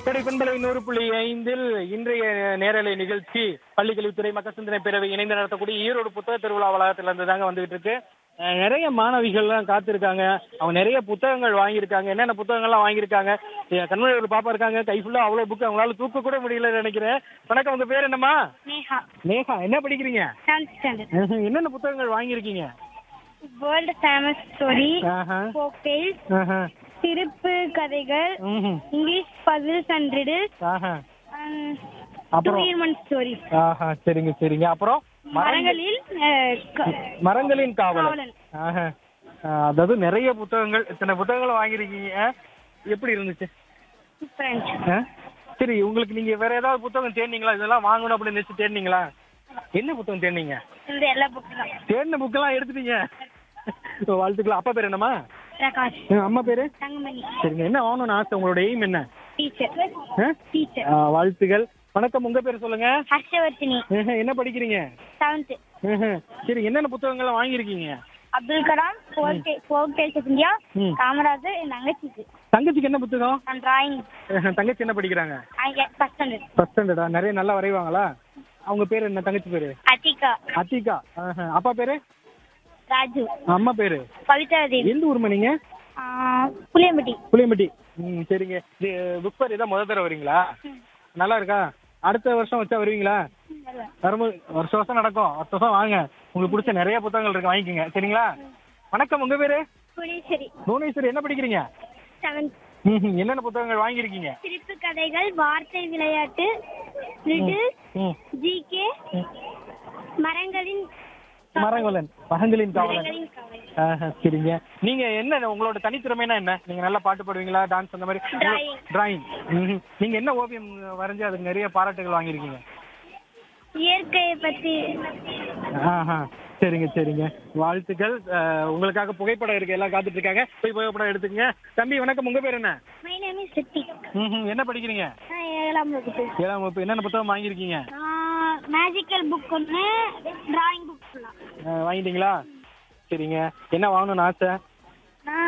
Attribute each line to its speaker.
Speaker 1: கொடை பண்பலை நூறு புள்ளி ஐந்தில் இன்றைய நேரலை நிகழ்ச்சி பள்ளிக்கல்வித்துறை மக்கள் சிந்தனை பேரவை இணைந்து நடத்தக்கூடிய ஈரோடு புத்தக திருவிழா வளாகத்துல இருந்து தாங்க வந்துகிட்டு இருக்கு அஹ் நிறைய மாணவிகள்லாம் காத்திருக்காங்க அவங்க நிறைய புத்தகங்கள் வாங்கியிருக்காங்க என்னென்ன புத்தகங்கள்லாம் வாங்கியிருக்காங்க என் கண்மணி ஒரு பாப்பா இருக்காங்க கை ஃபுல்லா அவ்வளவு புக்கு அவங்களால தூக்க கூட முடியலன்னு நினைக்கிறேன் வணக்கம் உங்க பேர் என்னம்மா
Speaker 2: நேஹா
Speaker 1: நேஹா என்ன படிக்கிறீங்க
Speaker 2: செவன்த் ஸ்டாண்டர்ட்
Speaker 1: ம்ஹும். என்னென்ன புத்தகங்கள் வாங்கியிருக்கீங்க
Speaker 2: வேர்ல்டு ஃபேமஸ் ஸ்டோரி
Speaker 1: ஆஹா.
Speaker 2: ஃபோக் டெய்ல்ஸ்
Speaker 1: ஆஹா.
Speaker 2: சிரிப்பு கதைகள்
Speaker 1: ம்ஹும்.
Speaker 2: இங்கிலீஷ் பசில்ஸ் அண்ட் ரிடில்ஸ்
Speaker 1: ஆஹா. அப்புறம்?
Speaker 2: ஹியூமன் ஸ்டோரிஸ்
Speaker 1: ஆஹா சரிங்க சரிங்க அப்புறம் மரங்கள்
Speaker 2: மரங்களில் அஹ், க-
Speaker 1: மரங்களின் காவலன்
Speaker 2: காவலன்.
Speaker 1: ஆஹா. ஆஹ், அதாவது நிறைய புத்தகங்கள் இத்தனை புத்தகங்கள் வாங்கியிருக்கீங்க ஆ? எப்படி இருந்துச்சு
Speaker 2: French.
Speaker 1: ஆ? சரி உங்களுக்கு நீங்க வேற ஏதாவது புத்தகம் தேடினீங்களா இதெல்லாம் வாங்கணும் அப்படின்னு நினைச்சு தேடினீங்களா என்ன புத்தகம் தேடினீங்க
Speaker 2: இந்த எல்லா புக்கு தான்
Speaker 1: தேடின புக்கெல்லாம் எடுத்துட்டீங்க ஓ, வாழ்த்துக்கள் அப்பா பேர் என்னம்மா
Speaker 2: பிரகாஷ்
Speaker 1: ஆ, அம்மா பேரு
Speaker 2: தங்கமணி
Speaker 1: சரிங்க என்ன வாங்கணும்னு ஆசை உங்களோட எய்ம் என்ன
Speaker 2: டீச்சர்
Speaker 1: ஆ?
Speaker 2: டீச்சர்
Speaker 1: ஆ, வாழ்த்துக்கள் வணக்கம் உங்க பேர் சொல்லுங்க
Speaker 2: ஹர்ஷவர்த்தினி
Speaker 1: ஆஹா, என்ன படிக்கிறீங்க
Speaker 2: செவன்த்
Speaker 1: ஆஹா. சரி என்னென்ன புத்தகங்கள்லாம் வாங்கியிருக்கீங்க
Speaker 2: Abdul Kalam folk tales of India
Speaker 1: ம்.
Speaker 2: காமராஜர் என் தங்கச்சிக்கு
Speaker 1: தங்கச்சிக்கு என்ன புத்தகம்
Speaker 2: நான் டிராயிங்
Speaker 1: ஆஹா, தங்கச்சி என்ன படிக்கிறாங்க
Speaker 2: ஃபஸ்ட் ஸ்டாண்டர்ட்
Speaker 1: ஃபர்ஸ்ட் ஸ்டாண்டர்டா நிறைய நல்லா வரைவாங்களா அவங்க பேர் என்ன தங்கச்சி பேரு
Speaker 2: அத்திகா
Speaker 1: அத்திகா ஆஹா. அப்பா பேரு
Speaker 2: ராஜு
Speaker 1: அம்மா பேரு
Speaker 2: பவித்ரா தேவி
Speaker 1: எந்த ஊர்மா நீங்க
Speaker 2: ஆஹ், புளியம்பட்டி
Speaker 1: புளியம்பட்டி ம் சரிங்க இது புக் ஃபேர் இதான் முதல் தடவை வரீங்களா நல்லா இருக்கா அடுத்த வருஷம் வச்சா வருவீங்களா
Speaker 2: வருவேன்.
Speaker 1: வரும்போது வருஷம் வருஷம் நடக்கும் வருஷம் வருஷம் வாங்க உங்களுக்கு பிடிச்ச நிறைய புத்தகங்கள் இருக்கு வாங்கிக்கோங்க சரிங்களா வணக்கம் உங்க பேரு
Speaker 2: புளியேஸ்வரி
Speaker 1: புவனேஸ்வரி என்ன படிக்கிறீங்க
Speaker 2: செவன்த்
Speaker 1: ம்ஹும். என்னென்ன புத்தகங்கள் வாங்கியிருக்கீங்க
Speaker 2: சிரிப்பு கதைகள் வார்த்தை விளையாட்டு லிட்டில்
Speaker 1: ம்
Speaker 2: ஜிகே மரங்களின்
Speaker 1: மரங்கொலன் மரங்களின் காவலன்
Speaker 2: மரங்களின் கவலை
Speaker 1: ஆஹா, சரிங்க நீங்க என்ன உங்களோட தனித்திறமைனா என்ன நீங்க நல்லா பாட்டு பாடுவீங்களா டான்ஸ் அந்த மாதிரி
Speaker 2: Drawing.
Speaker 1: டிராயிங் நீங்க என்ன ஓவியம் வரைஞ்சு அதுக்கு நிறைய பாராட்டுகள் வாங்கியிருக்கீங்க
Speaker 2: இயற்கையை பத்தி
Speaker 1: ஆஹா சரிங்க சரிங்க வாழ்த்துக்கள் அஹ், உங்களுக்காக புகைப்படம் இருக்கு எல்லாம் காத்துட்டு இருக்காங்க போய் புகைப்படம் எடுத்துக்கங்க தம்பி வணக்கம் உங்க பேர் என்ன
Speaker 2: மை நேம் இஸ் சித்திக்
Speaker 1: ம்ஹும். என்ன படிக்கிறீங்க
Speaker 2: நான் ஏழாம் வகுப்பு
Speaker 1: ஏழாம் வகுப்பு என்னென்ன புத்தகம் வாங்கியிருக்கீங்க
Speaker 2: மேஜிக்கல் புக் ஒன்று டிராயிங் புக் ஃபுல்லாக
Speaker 1: அஹ், வாங்கிட்டீங்களா சரிங்க என்ன வாங்கணும்னு ஆசை